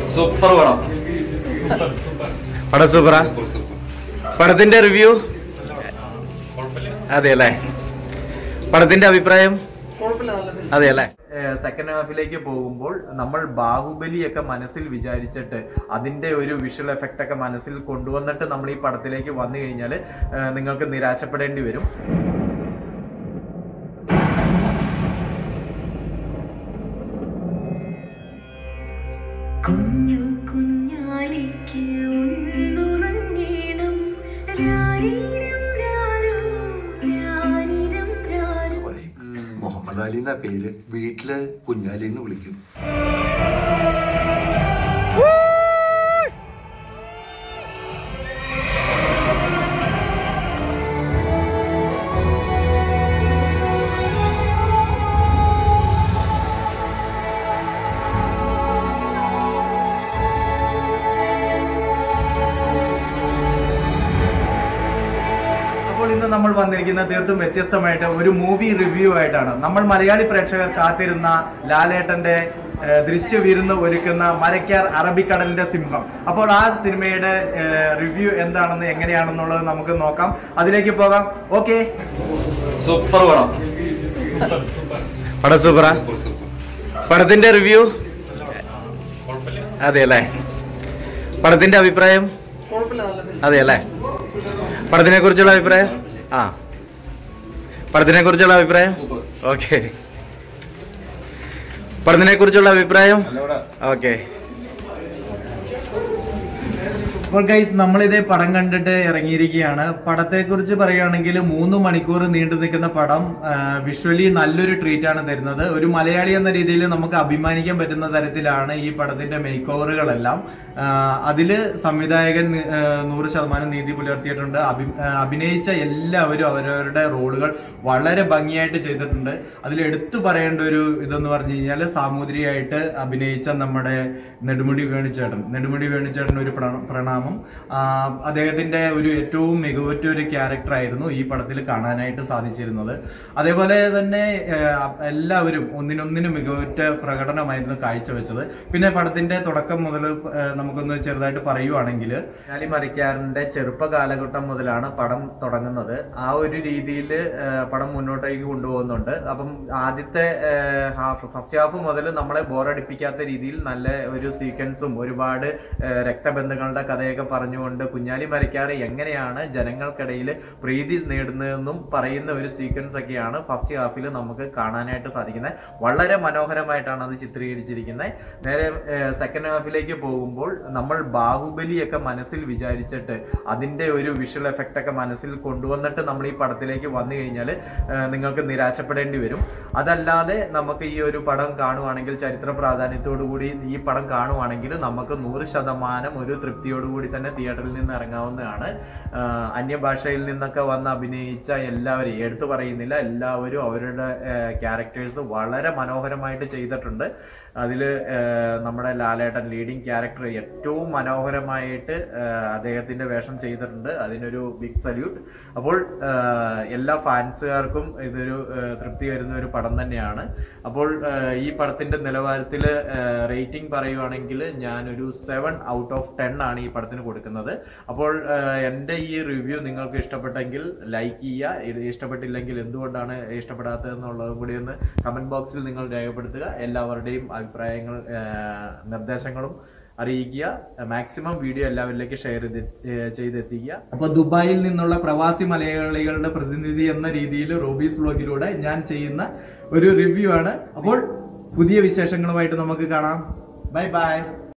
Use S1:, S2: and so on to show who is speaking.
S1: super പടം
S2: പടം സൂപ്പറാ പടത്തിന്റെ റിവ്യൂ അതെ അല്ലേ പടത്തിന്റെ അഭിപ്രായം അതെ അല്ലേ സെക്കൻഡ് ഹാഫിലേക്ക് പോകുമ്പോൾ നമ്മൾ ബാഹുബലിയൊക്കെ മനസ്സിൽ വിചാരിച്ചിട്ട് അതിന്റെ ഒരു വിഷ്വൽ എഫക്റ്റ് ഒക്കെ മനസ്സിൽ കൊണ്ടുവന്നിട്ട് നമ്മൾ ഈ പടത്തിലേക്ക് വന്നു കഴിഞ്ഞാൽ നിങ്ങൾക്ക് നിരാശപ്പെടേണ്ടി വരും
S3: കുഞ്ഞു കുഞ്ഞാലിക്ക് ഒന്നുറങ്ങേണം രാരീരം രാരോ രാരീരം രാരോ
S4: പറയും മുഹമ്മദ് അലി എന്നാ പേര് വീട്ടില് കുഞ്ഞാലി എന്ന് വിളിക്കും
S2: അപ്പോൾ ഇന്ന് നമ്മൾ വന്നിരിക്കുന്ന തീർത്തും വ്യത്യസ്തമായിട്ട് ഒരു മൂവി റിവ്യൂ ആയിട്ടാണ് നമ്മൾ മലയാളി പ്രേക്ഷകർ കാത്തിരുന്ന ലാലേട്ടന്റെ ഏഹ്, ദൃശ്യവിരുന്ന് ഒരുക്കുന്ന മരക്കാർ അറബിക്കടലിന്റെ സിംഹം അപ്പോൾ ആ സിനിമയുടെ റിവ്യൂ എന്താണെന്ന് എങ്ങനെയാണെന്നുള്ളത് നമുക്ക് നോക്കാം അതിലേക്ക് പോകാം ഓക്കെ
S1: സൂപ്പർ പടം
S2: പടം സൂപ്പറാ പടത്തിന്റെ റിവ്യൂ അതെ അല്ലേ പടത്തിന്റെ അഭിപ്രായം അതെ അല്ലേ പടത്തിനെ കുറിച്ചുള്ള അഭിപ്രായം ആ പടത്തിനെ കുറിച്ചുള്ള അഭിപ്രായം ഓക്കെ പടത്തിനെ കുറിച്ചുള്ള അഭിപ്രായം ഓക്കെ അപ്പോൾ ഗൈസ് നമ്മളിതേ പടം കണ്ടിട്ട് ഇറങ്ങിയിരിക്കുകയാണ് പടത്തെ കുറിച്ച് പറയുകയാണെങ്കിൽ മൂന്ന് മണിക്കൂർ നീണ്ടു നിൽക്കുന്ന പടം വിഷ്വലി നല്ലൊരു ട്രീറ്റ് ആണ് തരുന്നത് ഒരു മലയാളി എന്ന രീതിയിൽ നമുക്ക് അഭിമാനിക്കാൻ പറ്റുന്ന തരത്തിലാണ് ഈ പടത്തിന്റെ മേക്ക് ഓവറുകളെല്ലാം അതില് സംവിധായകൻ നി- ആ, നൂറ് ശതമാനം നീതി പുലർത്തിയിട്ടുണ്ട് അഭി- ആ, അഭിനയിച്ച എല്ലാവരും അവരവരുടെ റോളുകൾ വളരെ ഭംഗിയായിട്ട് ചെയ്തിട്ടുണ്ട് അതിൽ എടുത്തു പറയേണ്ട ഒരു ഇതെന്ന് പറഞ്ഞു കഴിഞ്ഞാൽ സാമൂതിരിയായിട്ട് അഭിനയിച്ച നമ്മുടെ നെടുമുടി വേണുചേട്ടൻ നെടുമുടി വേണുചേട്ടൻ ഒരു പ്രണ- പ്രണാമം ആ, അദ്ദേഹത്തിന്റെ ഒരു ഏറ്റവും മികവുറ്റ ഒരു ക്യാരക്ടർ ആയിരുന്നു ഈ പടത്തിൽ കാണാനായിട്ട് സാധിച്ചിരുന്നത് അതേപോലെ തന്നെ ആ, എല്ലാവരും ഒന്നിനൊന്നിനും മികവുറ്റ പ്രകടനമായിരുന്നു കാഴ്ചവെച്ചത് പിന്നെ പടത്തിന്റെ തുടക്കം മുതൽ ആ, നമുക്കൊന്ന് ചെറുതായിട്ട് പറയുവാണെങ്കിൽ മലയാളി മരിക്കാറിന്റെ ചെറുപ്പ കാലഘട്ടം മുതലാണ് പടം തുടങ്ങുന്നത് ആ ഒരു രീതിയിൽ പടം മുന്നോട്ടേക്ക് കൊണ്ടുപോകുന്നുണ്ട് അപ്പം ആദ്യത്തെ ഹാഫ് ഫസ്റ്റ് ഹാഫ് മുതൽ നമ്മളെ ബോറടിപ്പിക്കാത്ത രീതിയിൽ നല്ല ഒരു സീക്വൻസും ഒരുപാട് ആ, രക്തബന്ധങ്ങളുടെ കഥയൊക്കെ പറഞ്ഞുകൊണ്ട് കുഞ്ഞാലി മരക്കാറ് എങ്ങനെയാണ് ജനങ്ങൾക്കിടയിൽ പ്രീതി നേടുന്നതെന്നും പറയുന്ന ഒരു സീക്വൻസ് ഒക്കെയാണ് ഫസ്റ്റ് ഹാഫിൽ നമുക്ക് കാണാനായിട്ട് സാധിക്കുന്നത് വളരെ മനോഹരമായിട്ടാണ് അത് ചിത്രീകരിച്ചിരിക്കുന്നത് നേരെ സെക്കൻഡ് ഹാഫിലേക്ക് പോകുമ്പോൾ നമ്മൾ ബാഹുബലിയൊക്കെ മനസ്സിൽ വിചാരിച്ചിട്ട് അതിന്റെ ഒരു വിഷ്വൽ എഫക്റ്റ് ഒക്കെ മനസ്സിൽ കൊണ്ടുവന്നിട്ട് നമ്മൾ ഈ പടത്തിലേക്ക് വന്നു കഴിഞ്ഞാൽ നിങ്ങൾക്ക് നിരാശപ്പെടേണ്ടി വരും അതല്ലാതെ നമുക്ക് ഈ ഒരു പടം കാണുവാണെങ്കിൽ ചരിത്ര പ്രാധാന്യത്തോടു കൂടി ഈ പടം കാണുവാണെങ്കിൽ നമുക്ക് നൂറ് ശതമാനം ഒരു തൃപ്തിയോടുകൂടി തന്നെ തിയേറ്ററിൽ നിന്ന് ഇറങ്ങാവുന്നതാണ് ആഹ് അന്യഭാഷയിൽ നിന്നൊക്കെ വന്ന് അഭിനയിച്ച എല്ലാവരെയും എടുത്തു പറയുന്നില്ല എല്ലാവരും അവരുടെ ക്യാരക്ടേഴ്സ് വളരെ മനോഹരമായിട്ട് ചെയ്തിട്ടുണ്ട് അതിൽ നമ്മുടെ ലാലേട്ടൻ ലീഡിങ് ക്യാരക്ടർ ഏറ്റവും മനോഹരമായിട്ട് ആഹ് അദ്ദേഹത്തിന്റെ വേഷം ചെയ്തിട്ടുണ്ട് അതിനൊരു ബിഗ് സല്യൂട്ട് അപ്പോൾ ആഹ് എല്ലാ ഫാൻസുകാർക്കും ഇതൊരു ആഹ് തൃപ്തി വരുന്ന ഒരു പടം തന്നെയാണ് അപ്പോൾ ആഹ് ഈ പടത്തിന്റെ നിലവാരത്തിൽ റേറ്റിംഗ് പറയുവാണെങ്കിൽ ഞാനൊരു സെവൻ ഔട്ട് ഓഫ് ടെൻ ആണ് ഈ പടത്തിന് കൊടുക്കുന്നത് അപ്പോൾ ആഹ് എൻ്റെ ഈ റിവ്യൂ നിങ്ങൾക്ക് ഇഷ്ടപ്പെട്ടെങ്കിൽ ലൈക്ക് ചെയ്യുക ഇത് ഇഷ്ടപ്പെട്ടില്ലെങ്കിൽ എന്തുകൊണ്ടാണ് ഇഷ്ടപ്പെടാത്തത് എന്നുള്ളതും കൂടി ഒന്ന് കമന്റ് ബോക്സിൽ നിങ്ങൾ രേഖപ്പെടുത്തുക എല്ലാവരുടെയും അഭിപ്രായങ്ങൾ ആഹ് നിർദ്ദേശങ്ങളും അറിയിക്കുക മാക്സിമം വീഡിയോ എല്ലാവരിലേക്ക് ഷെയർ ചെയ്ത് ഏഹ് ചെയ്തെത്തിക്കുക അപ്പൊ ദുബായിൽ നിന്നുള്ള പ്രവാസി മലയാളികളുടെ പ്രതിനിധി എന്ന രീതിയിൽ റോബീസ് വ്ലോഗിലൂടെ ഞാൻ ചെയ്യുന്ന ഒരു റിവ്യൂ ആണ് അപ്പോൾ പുതിയ വിശേഷങ്ങളുമായിട്ട് നമുക്ക് കാണാം ബൈ ബൈ